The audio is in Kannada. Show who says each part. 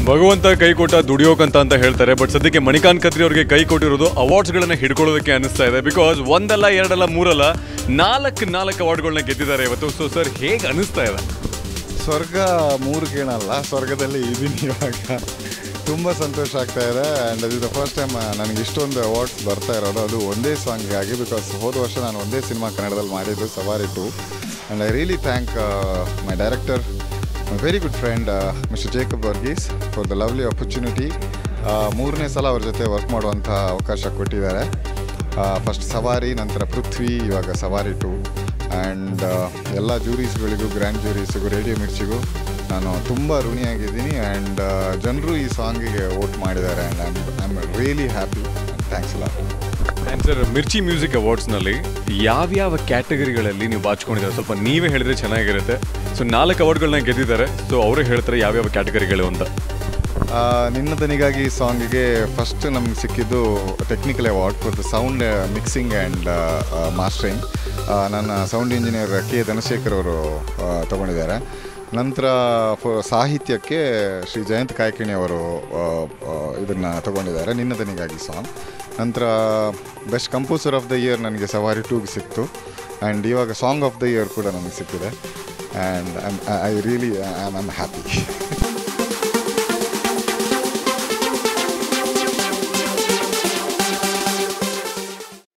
Speaker 1: ಭಗವಂತ ಕೈ ಕೊಟ್ಟ ದುಡಿಯೋಕಂತ ಅಂತ ಹೇಳ್ತಾರೆ ಬಟ್ ಸದ್ಯಕ್ಕೆ ಮಣಿಕಾಂತ್ ಕತ್ರಿ ಅವರಿಗೆ ಕೈ ಕೊಟ್ಟಿರೋದು ಅವಾರ್ಡ್ಸ್ಗಳನ್ನ ಹಿಡ್ಕೊಳ್ಳೋದಕ್ಕೆ ಅನಿಸ್ತಾ ಇದೆ ಬಿಕಾಸ್ ಒಂದಲ್ಲ ಎರಡಲ್ಲ ಮೂರಲ್ಲ ನಾಲ್ಕು ನಾಲ್ಕು ಅವಾರ್ಡ್ಗಳನ್ನ ಗೆದ್ದಿದ್ದಾರೆ ಇವತ್ತು ಸೊ ಸರ್ ಹೇಗೆ ಅನಿಸ್ತಾ ಇದೆ
Speaker 2: ಸ್ವರ್ಗ ಮೂರು ಕೇಳಲ್ಲ ಸ್ವರ್ಗದಲ್ಲಿ ಇದೀನಿ ಇವಾಗ ತುಂಬ ಸಂತೋಷ ಆಗ್ತಾ ಇದೆ ಆ್ಯಂಡ್ ಇದು ದ ಫಸ್ಟ್ ಟೈಮ್ ನನಗೆ ಇಷ್ಟೊಂದು ಅವಾರ್ಡ್ಸ್ ಬರ್ತಾ ಇರೋದು ಅದು ಒಂದೇ ಸಾಂಗಿಗಾಗಿ ಬಿಕಾಸ್ ಹೋದ ವರ್ಷ ನಾನು ಒಂದೇ ಸಿನಿಮಾ ಕನ್ನಡದಲ್ಲಿ ಮಾಡಿದ್ದು Savaari two and I really thank my director my very good friend mister Jacob Varghese for the lovely opportunity ಮೂರನೇ ಸಲ ಅವ್ರ ಜೊತೆ ವರ್ಕ್ ಮಾಡುವಂಥ ಅವಕಾಶ ಕೊಟ್ಟಿದ್ದಾರೆ ಫಸ್ಟ್ ಸವಾರಿ ನಂತರ ಪೃಥ್ವಿ ಇವಾಗ ಸವಾರಿ ಟು ಆ್ಯಂಡ್ ಎಲ್ಲ ಜೂರೀಸ್ಗಳಿಗೂ ಗ್ರ್ಯಾಂಡ್ ಜೂರೀಸಿಗೂ ರೇಡಿಯೋ ಮಿರ್ಚಿಗೂ ನಾನು ತುಂಬ ಋಣಿಯಾಗಿದ್ದೀನಿ ಆ್ಯಂಡ್ ಜನರು ಈ ಸಾಂಗಿಗೆ ವೋಟ್ ಮಾಡಿದ್ದಾರೆ and I am really happy thanks lot
Speaker 1: and sir Mirchi music ಅವಾರ್ಡ್ಸ್ನಲ್ಲಿ ಯಾವ್ಯಾವ ಕ್ಯಾಟಗರಿಗಳಲ್ಲಿ ನೀವು ಬಾಚ್ಕೊಂಡಿದ್ದಾರೆ ಸ್ವಲ್ಪ ನೀವೇ ಹೇಳಿದ್ರೆ ಚೆನ್ನಾಗಿರುತ್ತೆ ಸೊ ನಾಲ್ಕು ಅವಾರ್ಡ್ಗಳನ್ನ ಗೆದ್ದಿದ್ದಾರೆ ಸೊ ಅವರೇ ಹೇಳ್ತಾರೆ ಯಾವ್ಯಾವ ಕ್ಯಾಟಗರಿಗಳು ಅಂತ
Speaker 2: ಆ, ನಿನ್ನ ದನಿಗಾಗಿ ಸಾಂಗಿಗೆ ಫಸ್ಟ್ ನಮ್ಗೆ ಸಿಕ್ಕಿದ್ದು technical award for the sound mixing and mastering ನನ್ನ ಸೌಂಡ್ ಇಂಜಿನಿಯರ್ ಕೆ ಧನಶೇಖರ್ ಅವರು ತಗೊಂಡಿದ್ದಾರೆ ನಂತರ ಫ- ಸಾಹಿತ್ಯಕ್ಕೆ ಶ್ರೀ ಜಯಂತ್ ಕಾಯ್ಕಿಣಿ ಅವರು ಇದನ್ನು ತಗೊಂಡಿದ್ದಾರೆ ನಿನ್ನ ದನಿಗಾಗಿ ಸಾಂಗ್ ನಂತರ best composer of the year ನನಗೆ ಸವಾರಿ ಟೂಗೆ ಸಿಕ್ತು ಆ್ಯಂಡ್ ಇವಾಗ ಸಾಂಗ್ ಆಫ್ ದ ಇಯರ್ ಕೂಡ ನನಗೆ ಸಿಕ್ಕಿದೆ and I really I am happy